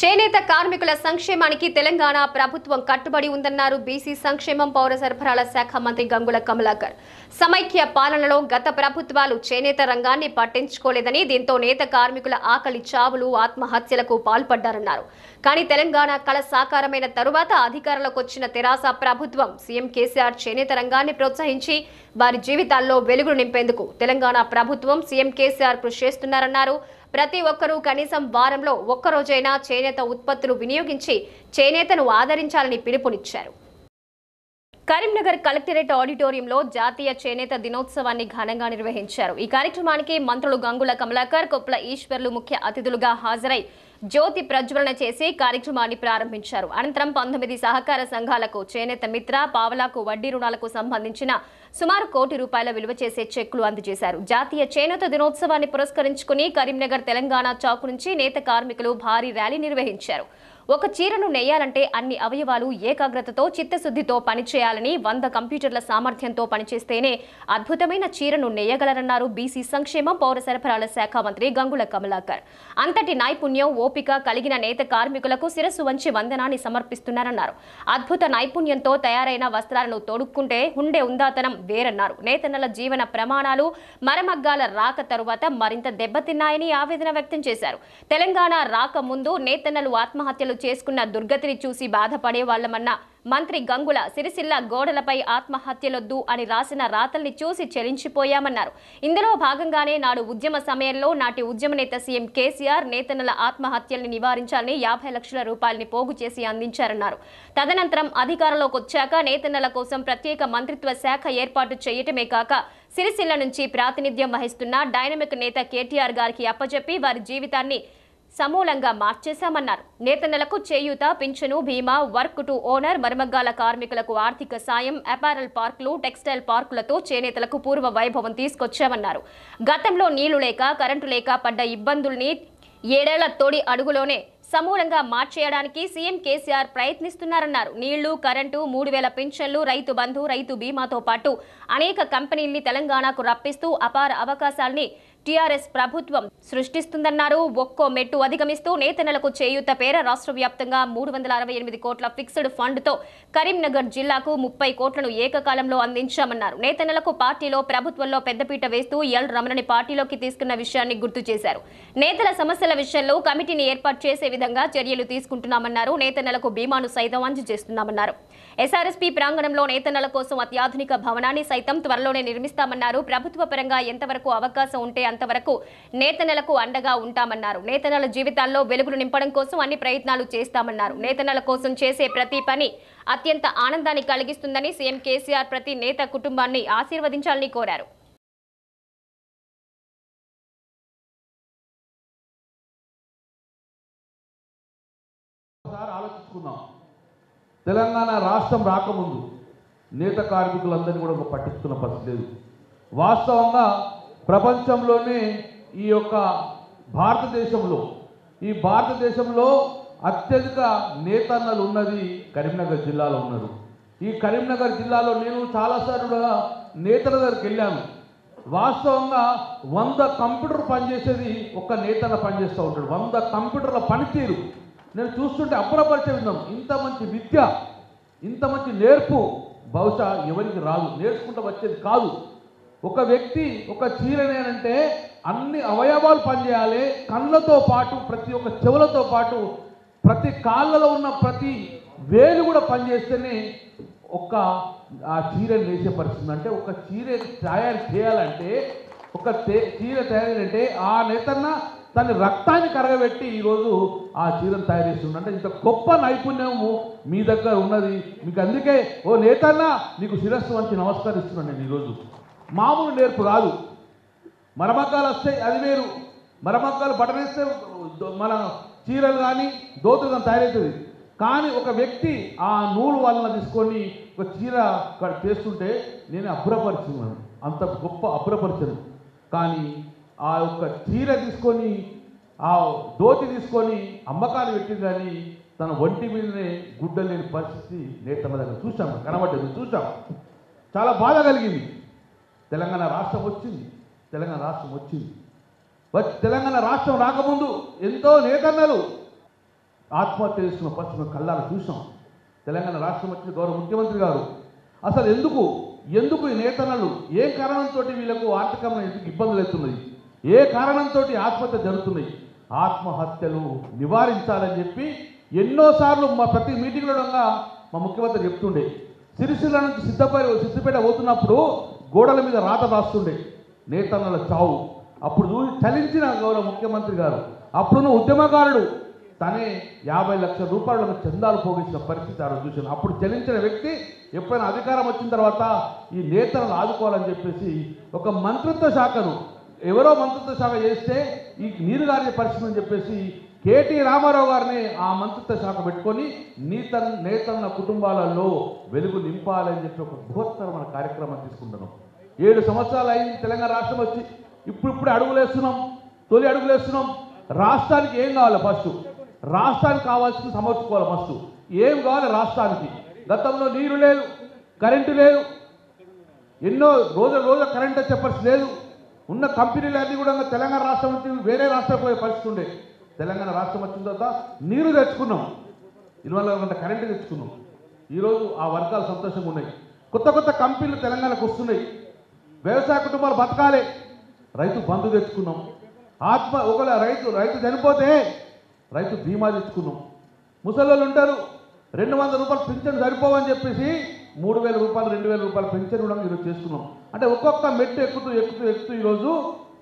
చేనేత కార్మికుల సంక్షేమానికి తెలంగాణ ప్రభుత్వం కట్టుబడి ఉందన్నారు బీసీ సంక్షేమం పౌర సరఫరాల శాఖ మంత్రి గంగుల కమలాకర్ సమైక్య పాలనలో గత ప్రభుత్వాలు చేనేత రంగాన్ని పట్టించుకోలేదని దీంతో నేత కార్మికుల ఆకలి చావులు ఆత్మహత్యలకు పాల్పడ్డారన్నారు కానీ తెలంగాణ కళ సాకారమైన తరువాత అధికారంలోకి వచ్చిన తెరాస ప్రభుత్వం సీఎం కేసీఆర్ చేనేత రంగాన్ని ప్రోత్సహించి వారి జీవితాల్లో వెలుగులు నింపేందుకు తెలంగాణ ప్రభుత్వం సీఎం కేసీఆర్ కృషి చేస్తున్నారన్నారు ప్రతి ఒక్కరూ కనీసం వారంలో ఒక్కరోజైనా చేనేత ఉత్పత్తులు వినియోగించి చేనేతను ఆదరించాలని పిలుపునిచ్చారు కరీంనగర్ కలెక్టరేట్ ఆడిటోరియంలో జాతీయ చేనేత దినోత్సవాన్ని ఘనంగా నిర్వహించారు ఈ కార్యక్రమానికి మంత్రులు గంగుల కమలాకర్ కొప్పుల ఈశ్వర్లు ముఖ్య అతిథులుగా హాజరై జ్యోతి ప్రజ్వలన చేసి కార్యక్రమాన్ని ప్రారంభించారు అనంతరం పంతొమ్మిది సహకార సంఘాలకు చేనేత మిత్ర పావలాకు వడ్డీ రుణాలకు సంబంధించిన సుమారు కోటి రూపాయల విలువ చేసే చెక్కులు అందజేశారు జాతీయ చేనేత దినోత్సవాన్ని పురస్కరించుకుని కరీంనగర్ తెలంగాణ చౌక్ నుంచి నేత కార్మికులు భారీ ర్యాలీ నిర్వహించారు ఒక చీరను నెయ్యాలంటే అన్ని అవయవాలు ఏకాగ్రతతో చిత్తశుద్ధితో పనిచేయాలని వంద కంప్యూటర్ల సామర్థ్యంతో పనిచేస్తేనే అద్భుతమైన చీరను నెయ్యగలరన్నారు బీసీ సంక్షేమం పౌర సరఫరాల శాఖ మంత్రి గంగుల కమలాకర్ అంతటి నైపుణ్యం ఓపిక కలిగిన నేత కార్మికులకు శిరస్సు వంచి వందనాన్ని సమర్పిస్తున్నారన్నారు అద్భుత నైపుణ్యంతో తయారైన వస్త్రాలను తొడుక్కుంటే ఉండే ఉందాతనం వేరన్నారు నేతన్నల జీవన ప్రమాణాలు మరమగ్గాల రాక తరువాత మరింత దెబ్బతిన్నాయని ఆవేదన వ్యక్తం చేశారు తెలంగాణ రాక ముందు నేతన్నలు ఆత్మహత్యలు చేసుకున్న దుర్గతిని చూసి బాధపడే వాళ్ళమన్న మంత్రి గంగుల సిరిసిల్ల గోడలపై ఆత్మహత్యలొద్దు అని రాసిన రాతల్ని చూసి చెలించిపోయామన్నారు ఇందులో భాగంగానే నాడు ఉద్యమ సమయంలో నాటి ఉద్యమ నేత సీఎం కేసీఆర్ నేతన్నల ఆత్మహత్యల్ని నివారించాలని యాభై లక్షల రూపాయలని పోగు చేసి అందించారన్నారు తదనంతరం అధికారంలోకి వచ్చాక నేతన్నల కోసం ప్రత్యేక మంత్రిత్వ శాఖ ఏర్పాటు చేయటమే కాక సిరిసిల్ల నుంచి ప్రాతినిధ్యం వహిస్తున్న డైనమిక్ నేత కేటీఆర్ గారికి అప్పచెప్పి వారి జీవితాన్ని సమూలంగా మార్చేశామన్నారు నేతన్నలకు చేయూత పింఛను బీమా వర్క్ టు ఓనర్ మరమగ్గాల కార్మికులకు ఆర్థిక సాయం అపారల్ పార్కులు టెక్స్టైల్ పార్కులతో చేనేతలకు పూర్వ వైభవం తీసుకొచ్చామన్నారు గతంలో నీళ్లు లేక కరెంటు లేక పడ్డ ఇబ్బందుల్ని ఏడేళ్ల తోడి అడుగులోనే సమూలంగా మార్చేయడానికి సీఎం కేసీఆర్ ప్రయత్నిస్తున్నారన్నారు నీళ్లు కరెంటు మూడు వేల పింఛన్లు రైతు బంధు రైతు బీమాతో పాటు అనేక కంపెనీల్ని తెలంగాణకు రప్పిస్తూ అపార అవకాశాల్ని టీఆర్ఎస్ ప్రభుత్వం సృష్టిస్తుందన్నారు ఒక్కో మెట్టు అధిగమిస్తూ నేతన్నలకు చేయూత పేర రాష్ట్ర వ్యాప్తంగా మూడు వందల అరవై ఎనిమిది కోట్ల ఫిక్స్డ్ ఫండ్తో కరీంనగర్ జిల్లాకు ముప్పై కోట్లను ఏకకాలంలో అందించామన్నారు నేతన్నలకు పార్టీలో ప్రభుత్వంలో పెద్దపీట వేస్తూ ఎల్ రమణని పార్టీలోకి తీసుకున్న విషయాన్ని గుర్తు చేశారు నేతల సమస్యల విషయంలో కమిటీని ఏర్పాటు చేసే విధంగా చర్యలు తీసుకుంటున్నామన్నారు నేతన్నలకు బీమాను సైతం అందజేస్తున్నామన్నారు ఎస్ఆర్ఎస్పీ ప్రాంగణంలో నేతన్నల కోసం అత్యాధునిక భవనాన్ని సైతం త్వరలోనే నిర్మిస్తామన్నారు ప్రభుత్వ పరంగా ఎంతవరకు అవకాశం ఉంటే అంతవరకు నేతన్నలకు అండగా ఉంటామన్నారు నేతన్నల జీవితాల్లో వెలుగులు నింపడం కోసం అన్ని ప్రయత్నాలు చేస్తామన్నారు నేతన్నల కోసం చేసే ప్రతి పని అత్యంత ఆనందాన్ని కలిగిస్తుందని సీఎం కేసీఆర్ ప్రతి నేత కుటుంబాన్ని ఆశీర్వదించాలని కోరారు ఒకసారి ఆలోచించుకుందాం తెలంగాణ రాష్ట్రం రాకముందు నేత కార్మికులందరినీ కూడా ఒక పట్టించుకున్న పరిస్థితి లేదు వాస్తవంగా ప్రపంచంలోనే ఈ యొక్క భారతదేశంలో ఈ భారతదేశంలో అత్యధిక నేతన్నలు ఉన్నది కరీంనగర్ జిల్లాలో ఉన్నారు ఈ కరీంనగర్ జిల్లాలో నేను చాలాసార్లు కూడా నేతల దగ్గరికి వెళ్ళాను వాస్తవంగా వంద కంప్యూటర్ పనిచేసేది ఒక్క నేతన్న పనిచేస్తూ ఉంటాడు వంద కంప్యూటర్ల పనితీరు నేను చూస్తుంటే అప్పుడపరిచే విన్నాం ఇంత మంచి విద్య ఇంత మంచి నేర్పు బహుశా ఎవరికి రాదు నేర్చుకుంటూ వచ్చేది కాదు ఒక వ్యక్తి ఒక చీరనేనంటే అన్ని అవయవాలు పనిచేయాలి కళ్ళతో పాటు ప్రతి ఒక్క చెవులతో పాటు ప్రతి కాళ్ళలో ఉన్న ప్రతి వేలు కూడా పనిచేస్తేనే ఒక ఆ చీర నేసే పరిస్థితి అంటే ఒక చీర తయారు చేయాలంటే ఒక తే- చీర తయారంటే ఆ నేతన్న తన రక్తాన్ని కరగబెట్టి ఈరోజు ఆ చీరను తయారు చేస్తుంది అంటే ఇంత గొప్ప నైపుణ్యము మీ దగ్గర ఉన్నది మీకు అందుకే ఓ నేతన్న నీకు శిరస్సు వంచి నమస్కరిస్తున్నాను నేను ఈరోజు మామూలు నేర్పు కాదు మరమగ్గాలు వస్తాయి అది వేరు మరమగ్గాలు బటనేస్తే దో- మన చీరలు కానీ దోతులు కానీ తయారవుతుంది కానీ ఒక వ్యక్తి ఆ నూలు వలన తీసుకొని ఒక చీర క- చేస్తుంటే నేను అభ్రపరిచున్నాను అంత గొప్ప అభ్రపరిచను కానీ ఆ యొక్క చీర తీసుకొని ఆ దోతి తీసుకొని అమ్మకాలు పెట్టింది కానీ తన ఒంటి మీదనే గుడ్డ లేని పరిస్థితి నేతన్న దగ్గర చూసాం కనబడ్డది చూసాం చాలా బాధ కలిగింది తెలంగాణ రాష్ట్రం వచ్చింది తెలంగాణ రాష్ట్రం వచ్చింది వచ్చి తెలంగాణ రాష్ట్రం రాకముందు ఎంతో నేతన్నలు ఆత్మహత్య చేసుకున్న పరిస్థితి మేము కళ్ళారా చూసాం తెలంగాణ రాష్ట్రం వచ్చిన గౌరవ ముఖ్యమంత్రి గారు అసలు ఎందుకు ఎందుకు ఈ నేతన్నలు ఏ కారణంతో వీళ్ళకు ఆర్థికమైన ఎందుకు ఇబ్బందులు అవుతున్నాయి ఏ కారణంతో ఆత్మహత్య జరుగుతున్నాయి ఆత్మహత్యలు నివారించాలని చెప్పి ఎన్నోసార్లు మా ప్రతి మీటింగ్లో కూడా మా ముఖ్యమంత్రి చెప్తుండే సిరిసిల్ల నుంచి సిద్ధపై సిద్దిపేట పోతున్నప్పుడు గోడల మీద రాత రాస్తుండే నేతన్నల చావు అప్పుడు చూసి చలించిన గౌరవ ముఖ్యమంత్రి గారు అప్పుడున్న ఉద్యమకారుడు తనే యాభై లక్షల రూపాయలకు చందాలు పోగించిన పరిస్థితి ఆ రోజు చూశాను అప్పుడు చలించిన వ్యక్తి ఎప్పుడైనా అధికారం వచ్చిన తర్వాత ఈ నేతలను ఆదుకోవాలని చెప్పేసి ఒక మంత్రిత్వ శాఖను ఎవరో మంత్రిత్వ శాఖ చేస్తే ఈ నీరు గారిన పరిస్థితి అని చెప్పేసి కేటీ రామారావు గారిని ఆ మంత్రిత్వ శాఖ పెట్టుకొని నీత నేతన్న కుటుంబాలలో వెలుగు నింపాలని చెప్పి ఒక బృహత్తరమైన కార్యక్రమం తీసుకుంటున్నాం ఏడు సంవత్సరాలు అయింది తెలంగాణ రాష్ట్రం వచ్చి ఇప్పుడు ఇప్పుడు అడుగులేస్తున్నాం తొలి అడుగులేస్తున్నాం రాష్ట్రానికి ఏం కావాలి ఫస్ట్ రాష్ట్రానికి కావాల్సింది సమర్చుకోవాలి ఫస్ట్ ఏం కావాలి రాష్ట్రానికి గతంలో నీరు లేదు కరెంటు లేదు ఎన్నో రోజు రోజు కరెంట్ వచ్చే పరిస్థితి లేదు ఉన్న కంపెనీలు అన్నీ కూడా తెలంగాణ రాష్ట్రం నుంచి వేరే రాష్ట్రం పోయే పరిస్థితి ఉండే తెలంగాణ రాష్ట్రం వచ్చిన తర్వాత నీరు తెచ్చుకున్నాం ఇరవై నాలుగు గంటల కరెంటు తెచ్చుకున్నాం ఈరోజు ఆ వర్గాలు సంతోషంగా ఉన్నాయి కొత్త కొత్త కంపెనీలు తెలంగాణకు వస్తున్నాయి వ్యవసాయ కుటుంబాలు బతకాలి రైతు బంధు తెచ్చుకున్నాం ఆత్మ ఒకవేళ రైతు రైతు చనిపోతే రైతు బీమా తెచ్చుకున్నాం ముసలోళ్ళు ఉంటారు రెండు వందల రూపాయలు పింఛన్ సరిపోవని చెప్పేసి మూడు వేల రూపాయలు రెండు వేల రూపాయలు పెన్షన్ కూడా ఈరోజు చేసుకున్నాం అంటే ఒక్కొక్క మెట్టు ఎక్కుతూ ఎక్కుతూ ఎక్కుతూ ఈరోజు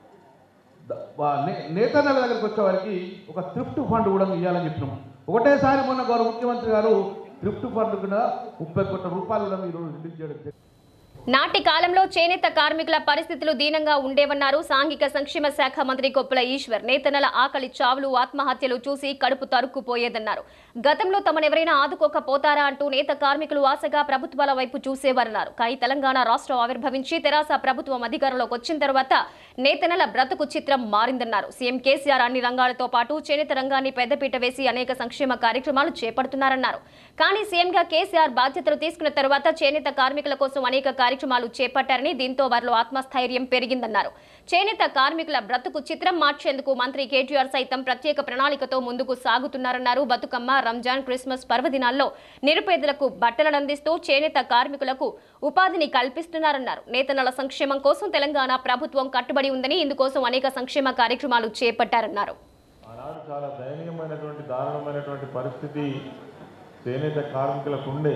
ద- వా- నే- నేతన్నల దగ్గరికి వచ్చే వారికి ఒక థ్రిఫ్ట్ ఫండ్ కూడా ఇవ్వాలని చెప్పినాం ఒకటేసారి మొన్న గౌరవ ముఖ్యమంత్రి గారు థ్రిఫ్ట్ ఫండ్ కూడా ముప్పై కోట్ల రూపాయలు కూడా ఈరోజు రిలీజ్ చేయడం జరిగింది. నాటి కాలంలో చేనేత కార్మికుల పరిస్థితులు దీనంగా ఉండేవన్నారు సాంఘిక సంక్షేమ శాఖ మంత్రి కొప్పుల ఈశ్వర్ నేతనల ఆకలి చావులు ఆత్మహత్యలు చూసి కడుపు తరుక్కుపోయేదన్నారు గతంలో తమనెవరైనా ఆదుకోకపోతారా అంటూ నేత కార్మికులు ఆశగా ప్రభుత్వాల వైపు చూసేవారన్నారు కానీ తెలంగాణ రాష్ట్రం ఆవిర్భవించి తెరాస ప్రభుత్వం అధికారంలోకి వచ్చిన తర్వాత నేతనల బ్రతుకు చిత్రం మారిందన్నారు సీఎం కేసీఆర్ అన్ని రంగాలతో పాటు చేనేత రంగాన్ని పెద్దపీట వేసి అనేక సంక్షేమ కార్యక్రమాలు చేపడుతున్నారన్నారు కానీ సీఎంగా కేసీఆర్ బాధ్యతలు తీసుకున్న తర్వాత చేనేత కార్మికుల కోసం అనేక కార్యక్రమాలు చేపట్టారని దీంతో వారిలో ఆత్మస్థైర్యం పెరిగిందన్నారు చేనేత కార్మికుల బ్రతుకు చిత్రం మార్చేందుకు మంత్రి కేటీఆర్ సైతం ప్రత్యేక ప్రణాళికతో ముందుకు సాగుతున్నారన్నారు బతుకమ్మ రంజాన్ క్రిస్మస్ పర్వదినాల్లో నిరుపేదలకు బట్టలను అందిస్తూ చేనేత కార్మికులకు ఉపాధిని కల్పిస్తున్నారన్నారు నేతనల సంక్షేమం కోసం తెలంగాణ ప్రభుత్వం కట్టుబడి ఉందని ఇందుకోసం అనేక సంక్షేమ కార్యక్రమాలు చేపట్టారన్నారు ఆనాడు చాలా దయనీయమైనటువంటి దారుణమైనటువంటి పరిస్థితి చేనేత కార్మికులకు ఉండే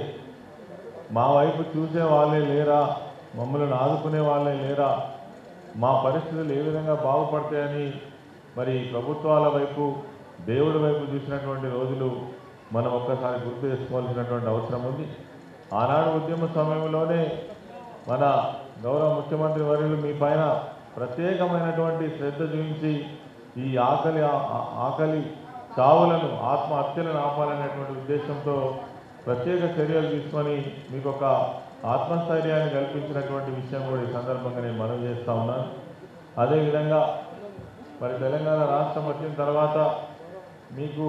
మా వైపు చూసే వాళ్ళే లేరా మమ్మల్ని ఆదుకునే వాళ్ళే లేరా మా పరిస్థితులు ఏ విధంగా బాగుపడతాయని మరి ప్రభుత్వాల వైపు దేవుడి వైపు చూసినటువంటి రోజులు మనం ఒక్కసారి గుర్తు చేసుకోవాల్సినటువంటి అవసరం ఉంది ఆనాడు ఉద్యమ సమయంలోనే మన గౌరవ ముఖ్యమంత్రి వర్యులు మీ పైన ప్రత్యేకమైనటువంటి శ్రద్ధ చూపించి ఈ ఆకలి ఆ- ఆ- ఆకలి చావులను ఆత్మహత్యలను ఆపాలనేటువంటి ఉద్దేశంతో ప్రత్యేక చర్యలు తీసుకొని మీకు ఒక ఆత్మస్థైర్యాన్ని కల్పించినటువంటి విషయం కూడా ఈ సందర్భంగా నేను మనవి చేస్తా ఉన్నాను అదేవిధంగా మరి తెలంగాణ రాష్ట్రం వచ్చిన తర్వాత మీకు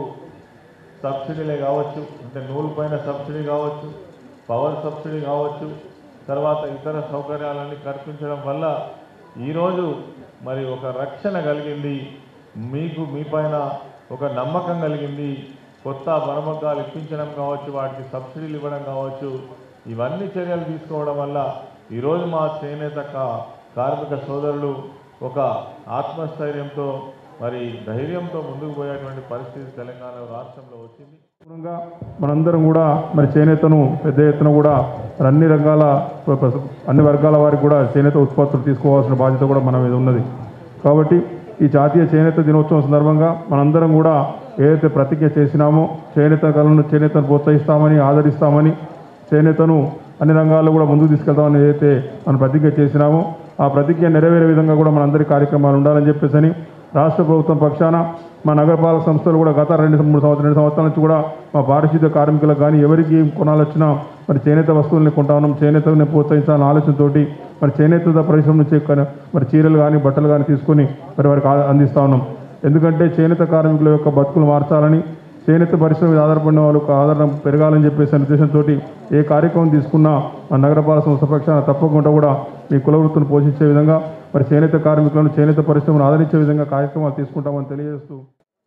సబ్సిడీలే కావచ్చు అంటే నూలు పైన సబ్సిడీ కావచ్చు పవర్ సబ్సిడీ కావచ్చు తర్వాత ఇతర సౌకర్యాలన్నీ కల్పించడం వల్ల ఈరోజు మరి ఒక రక్షణ కలిగింది మీకు మీ పైన ఒక నమ్మకం కలిగింది కొత్త వనమగ్గాలు ఇప్పించడం కావచ్చు వాటికి సబ్సిడీలు ఇవ్వడం కావచ్చు ఇవన్నీ చర్యలు తీసుకోవడం వల్ల ఈరోజు మా చేనేత కా- కార్మిక సోదరులు ఒక ఆత్మస్థైర్యంతో మరి ధైర్యంతో ముందుకు పోయేటువంటి పరిస్థితి తెలంగాణ రాష్ట్రంలో వచ్చింది అనుగుణంగా మనందరం కూడా మరి చేనేతను పెద్ద ఎత్తున కూడా మరి అన్ని రంగాల అన్ని వర్గాల వారికి కూడా చేనేత ఉత్పత్తులు తీసుకోవాల్సిన బాధ్యత కూడా మన మీద ఉన్నది కాబట్టి ఈ జాతీయ చేనేత దినోత్సవం సందర్భంగా మనందరం కూడా ఏదైతే ప్రతిజ్ఞ చేసినామో చేనేత కళను చేనేతను ప్రోత్సహిస్తామని ఆదరిస్తామని చేనేతను అన్ని రంగాల్లో కూడా ముందుకు తీసుకెళ్తామని ఏదైతే మనం ప్రతిజ్ఞ చేసినామో ఆ ప్రతిజ్ఞ నెరవేరే విధంగా కూడా మనందరి కార్యక్రమాలు ఉండాలని చెప్పేసి అని రాష్ట్ర ప్రభుత్వం పక్షాన మా నగరపాలక సంస్థలు కూడా గత రెండు మూడు సంవత్సరాలు రెండు సంవత్సరాల నుంచి కూడా మా పారిశుద్ధ్య కార్మికులకు కానీ ఎవరికి ఏం కొనాలొచ్చినా మరి చేనేత వస్తువుల్ని కొంటా ఉన్నాం చేనేతని ప్రోత్సహించాలన్న ఆలోచనతోటి మరి చేనేత పరిశ్రమ నుంచి కొన- మరి చీరలు కానీ బట్టలు కానీ తీసుకొని మరి వారికి ఆ- అందిస్తా ఉన్నాం ఎందుకంటే చేనేత కార్మికుల యొక్క బతుకులు మార్చాలని చేనేత పరిశ్రమ మీద ఆధారపడిన వాళ్ళకు ఆధారం పెరగాలని చెప్పేసి అనే ఉద్దేశంతో ఏ కార్యక్రమం తీసుకున్నా మా నగరపాలక సంస్థ పక్షాన తప్పకుండా కూడా మీ కుల వృత్తిని పోషించే విధంగా మరి చేనేత కార్మికులను చేనేత పరిశ్రమను ఆదరించే విధంగా కార్యక్రమాలు తీసుకుంటామని తెలియజేస్తూ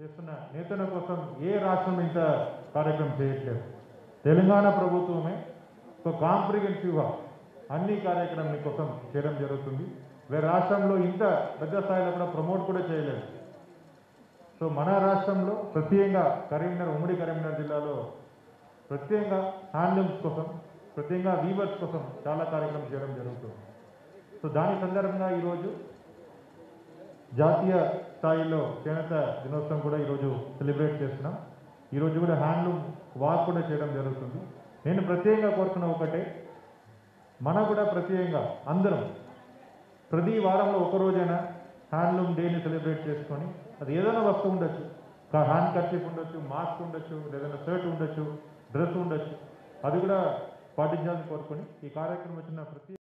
చేస్తున్న నేతల కోసం ఏ రాష్ట్రం ఇంత కార్యక్రమం చేయట్లేదు తెలంగాణ ప్రభుత్వమే ఒక కాంప్రిహెన్సివ్గా అన్ని కార్యక్రమం కోసం చేయడం జరుగుతుంది వేరే రాష్ట్రంలో ఇంత పెద్ద స్థాయిలో కూడా ప్రమోట్ కూడా చేయలేదు సో మన రాష్ట్రంలో ప్రత్యేకంగా కరీంనగర్ ఉమ్మడి కరీంనగర్ జిల్లాలో ప్రత్యేకంగా హ్యాండ్లూమ్స్ కోసం ప్రత్యేకంగా వీవర్స్ కోసం చాలా కార్యక్రమం చేయడం జరుగుతుంది సో దాని సందర్భంగా ఈరోజు జాతీయ స్థాయిలో చేనేత దినోత్సవం కూడా ఈరోజు సెలబ్రేట్ చేస్తున్నాం ఈరోజు కూడా హ్యాండ్లూమ్ వాక్ కూడా చేయడం జరుగుతుంది నేను ప్రత్యేకంగా కోరుకున్న ఒకటే మన కూడా ప్రత్యేకంగా అందరం ప్రతి వారంలో ఒక రోజైనా హ్యాండ్లూమ్ డేని సెలబ్రేట్ చేసుకొని అది ఏదైనా వస్తువు ఉండొచ్చు హ్యాండ్ కర్చీఫ్ ఉండొచ్చు మాస్క్ ఉండొచ్చు లేదన్నా షర్ట్ ఉండొచ్చు డ్రెస్ ఉండొచ్చు అది కూడా పాటించాలని కోరుకొని ఈ కార్యక్రమం వచ్చిన ప్రతి